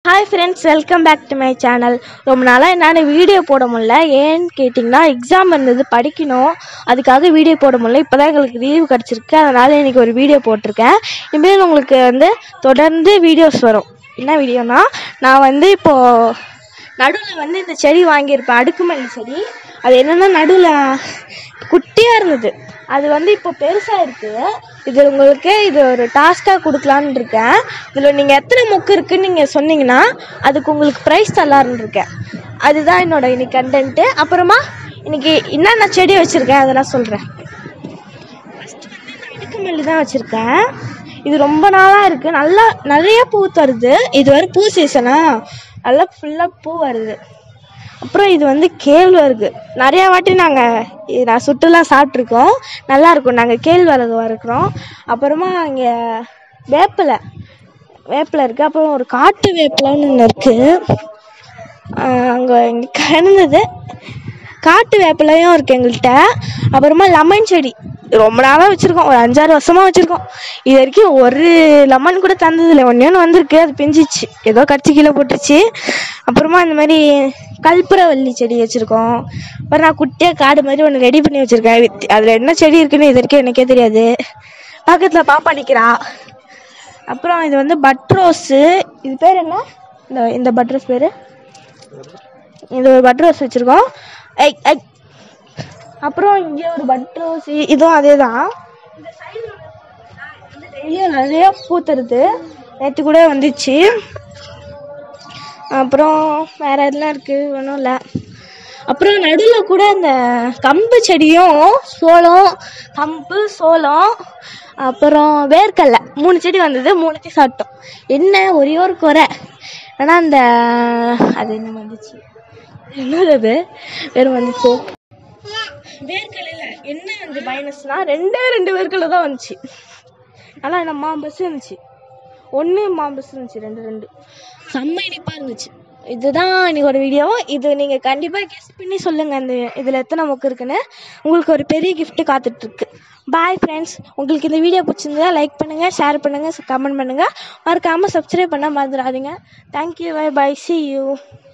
hi friends welcome back to my channel ரொம்ப நாளாக என்னால் வீடியோ போட முடியல ஏன்னு கேட்டிங்கன்னா எக்ஸாம் இருந்தது படிக்கணும் அதுக்காக வீடியோ போட முடியல இப்போ தான் எங்களுக்கு லீவ் கிடச்சிருக்கு அதனால் இன்றைக்கி ஒரு வீடியோ போட்டிருக்கேன் இனிமேல் உங்களுக்கு வந்து தொடர்ந்து வீடியோஸ் வரும் என்ன வீடியோனா நான் வந்து இப்போது நடுவில் வந்து இந்த செடி வாங்கியிருப்பேன் அடுக்குமல்லி செடி அது என்னென்னா நடுவில் குட்டியாக இருந்தது அது வந்து இப்போ பெருசாக இருக்குது இது உங்களுக்கு இது ஒரு டாஸ்க்காக கொடுக்கலான்னு இருக்கேன் இதில் நீங்கள் எத்தனை மொக்கு இருக்குன்னு நீங்கள் சொன்னீங்கன்னா அதுக்கு உங்களுக்கு ப்ரைஸ் தரலான்னு இருக்கேன் அதுதான் என்னோட இன்னைக்கு கண்டென்ட்டு அப்புறமா இன்னைக்கு என்னென்ன செடி வச்சுருக்கேன் அதெல்லாம் சொல்கிறேன் ஃபஸ்ட்டு வந்து இந்த அடுக்குமல்லி தான் வச்சுருக்கேன் இது ரொம்ப நாளாக இருக்குது நல்லா நிறைய பூ தருது இது வரை பூ சீசனா நல்லா ஃபுல்லாக பூ வருது அப்புறம் இது வந்து கேழ்வரகு நிறையா வாட்டி நாங்கள் நான் சுட்டுலாம் சாப்பிட்ருக்கோம் நல்லாயிருக்கும் நாங்கள் கேழ்வரகு வறுக்கிறோம் அப்புறமா இங்கே வேப்பிலை வேப்பிலை இருக்குது அப்புறம் ஒரு காட்டு வேப்பிலைன்னு ஒன்று இருக்குது அங்கே இங்கே கிடந்தது காட்டு வேப்பிலையும் இருக்குது எங்கள்கிட்ட அப்புறமா லெமன் செடி ரொம்ப நாளாக வச்சுருக்கோம் ஒரு அஞ்சாறு வருஷமாக வச்சுருக்கோம் இது வரைக்கும் ஒரு லெமன் கூட தந்ததில்லை ஒன்றே ஒன்று வந்திருக்கு அது பிஞ்சிச்சு ஏதோ கடிச்சு கீழே போட்டுச்சு அப்புறமா இந்த மாதிரி கல்புரவல்லி செடி வச்சுருக்கோம் அப்புறம் நான் குட்டியாக காடு மாதிரி ஒன்று ரெடி பண்ணி வச்சுருக்கேன் அதில் என்ன செடி இருக்குன்னு இது வரைக்கும் எனக்கே தெரியாது பக்கத்தில் பாப்பா நிற்கிறா அப்புறம் இது வந்து பட்ரோஸு இது பேர் என்ன இந்த இந்த பட்ரோஸ் பேர் இது ஒரு பட்ரோஸ் வச்சுருக்கோம் ஐ ஐ அப்புறம் இங்கே ஒரு பட்ரோஸ் இதுவும் அதே தான் டெய்லியும் நிறைய பூத்துருது நேற்று கூட வந்துச்சு அப்புறம் வேற எதுலாம் இருக்குது ஒன்றும் இல்லை அப்புறம் நடுவில் கூட இந்த கம்பு செடியும் சோளம் கம்பு சோளம் அப்புறம் வேர்க்கடலை மூணு செடி வந்தது மூணுத்தையும் சாப்பிட்டோம் என்ன ஒரே ஒரு குறை ஆனால் அந்த அது என்ன வந்துச்சு என்னது அது வேறு வந்துச்சு வேர்க்கடலையில் என்ன வந்து மைனஸ்னா ரெண்டே ரெண்டு வேர்க்கடலை தான் வந்துச்சு ஆனால் என்ன மாம்பஸ் இருந்துச்சு ஒன்று மாம்பஸ் இருந்துச்சு ரெண்டு ரெண்டு செம்ம இனிப்பாக இருந்துச்சு இதுதான் இன்னைக்கு ஒரு வீடியோ இது நீங்கள் கண்டிப்பாக கெஸ்ட் பண்ணி சொல்லுங்கள் இந்த இதில் எத்தனை மொக்கு இருக்குன்னு உங்களுக்கு ஒரு பெரிய gift காத்துட்ருக்கு பாய் ஃப்ரெண்ட்ஸ் உங்களுக்கு இந்த வீடியோ பிடிச்சிருந்தா லைக் பண்ணுங்கள் ஷேர் பண்ணுங்கள் கமெண்ட் பண்ணுங்கள் மறக்காமல் சப்ஸ்கிரைப் பண்ண மறந்துடாதீங்க thank you bye bye see you